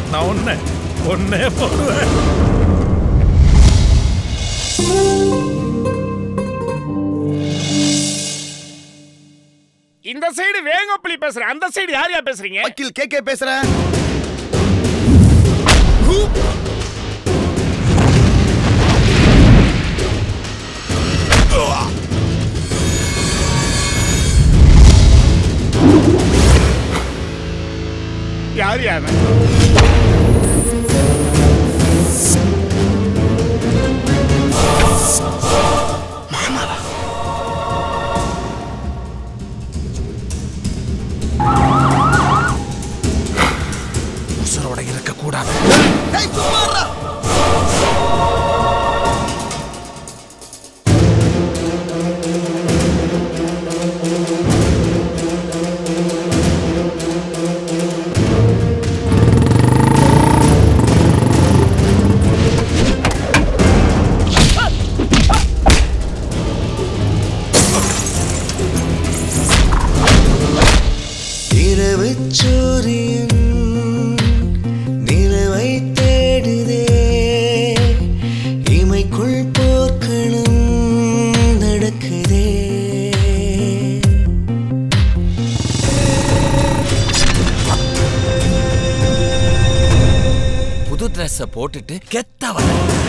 நான் ஒண்ணு ஒன்னே போடுவேன் இந்த சைடு வேங்கப்பள்ளி பேசுறேன் அந்த சைடு யார் யார் பேசுறீங்க வக்கீல் கே கே பேசுறேன் யார் யார் உசுரோட இருக்க கூடாது ஏய் சும்மா இருடா. இரவு சூரியன் நிலவை தேடுதே இமைக்குள் போர்க்களம் நடக்குதே புது ட்ரெஸ்ஸ போட்டுட்டு கெத்த வர